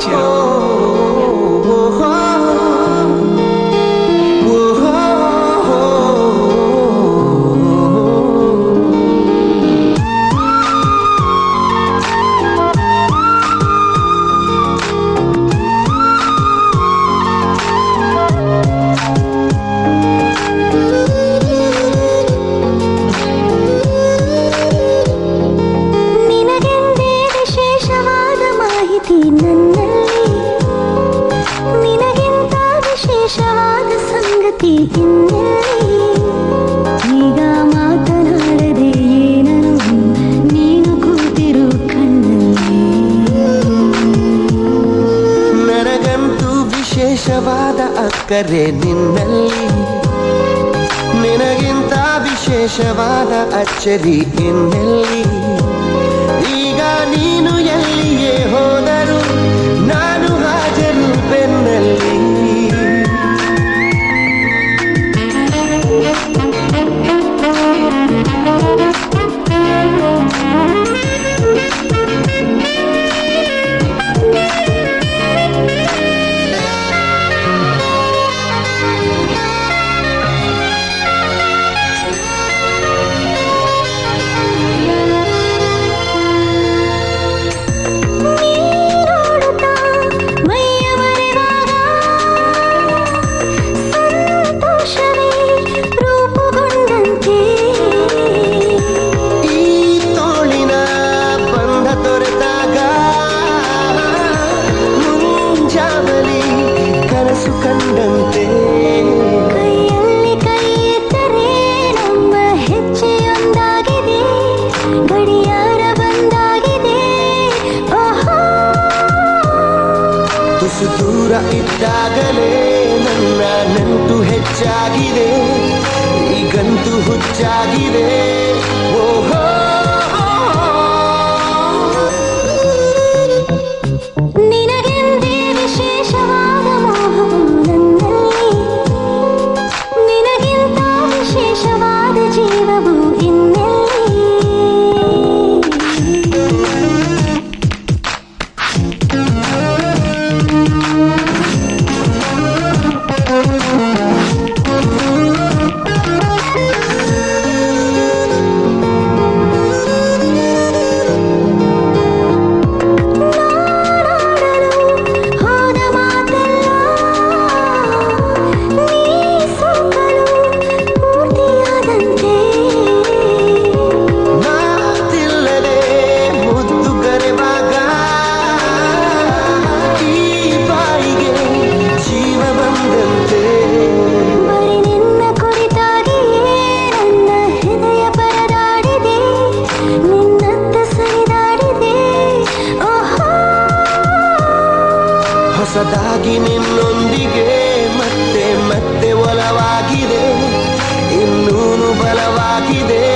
you. ನಿನಗೆಂದೇ ವಿಶೇಷವಾದ ಮಾಹಿತಿ ನನ್ನಲ್ಲಿ ನಿನಗಿಂತ ವಿಶೇಷವಾದ ಸಂಗತಿ ಇನ್ನೆಲ್ಲಿ ಈಗ ಮಾತನಾಡದೆ ಏನನು ನೀನು ಕೂತಿರು ಕಣ್ಣಲ್ಲಿ ನನಗಂತೂ ವಿಶೇಷವಾದ ಅಕ್ಕರೆ ನಿನ್ನಲ್ಲಿ ನಿನಗಿಂತ ವಿಶೇಷವಾದ ಅಚ್ಚರಿ ಇನ್ನೆಲ್ಲಿ ಈಗ ನೀನು ಎಲ್ಲಿಯೇ ಹೋದರು ನಾನು ಹಾಜರು ಬೆನ್ನಲ್ಲಿ ನೋಡುತ್ತಾ ಮೈಯ ಮರೆವಾಗ ಸಂತೋಷವೇ ರೂಪುಗೊಂಡಂತೆ ಈ ತೋಳಿನ ಬಂಧ ತೊರೆದಾಗ ಮುಂಜಾವಲಿ ಕನಸು ಕಂಡಂತೆ ಕೈಯಲ್ಲಿ ಕೈ ಇಟ್ಟರೆ ನಮ್ಮ ಹೆಜ್ಜೆಯೊಂದಾಗಿದೆ ಗಡಿಯಾರ ಬಂದಾಗಿದೆ ಓಹೋ ತುಸು ದೂರ ಇದ್ದಾಗಲೇ ನನ್ನ ನಂಟು ಹೆಚ್ಚಾಗಿದೆ ಈಗಂತೂ ಹುಚ್ಚಾಗಿದೆ ಓಹೋ ನಿನಗೆಂದೇ ವಿಶೇಷವಾದ ಮೋಹವು ನನ್ನಲ್ಲಿ ನಿನಗಿಂತ ವಿಶೇಷವಾದ ಜೀವವು ಇನ್ನೆಲ್ಲಿ ಹೋದ ಮಾತೆಲ್ಲ ನೀ ಸೋಕಲು ಪೂರ್ತಿಯಾದಂತೆ ಮಾತಿಲ್ಲದೆ ಮುದ್ದು ಕರೆವಾಗ ಈ ಬಾಯಿಗೆ ಜೀವ ಬಂದಂತೆ ಬರೀ ನಿನ್ನ ಕುರಿತಾಗಿಯೇ ನನ್ನ ಹೃದಯ ಪರದಾಡಿದೆ ನಿನ್ನತ್ತ ಸರಿದಾಡಿದೆ ಓಹೋ ಹೊಸದಾಗಿ ನಿನ್ನೊಂದಿಗೆ ಮತ್ತೆ ಮತ್ತೆ ಒಲವಾಗಿದೆ ಇನ್ನೂನು ಬಲವಾಗಿದೆ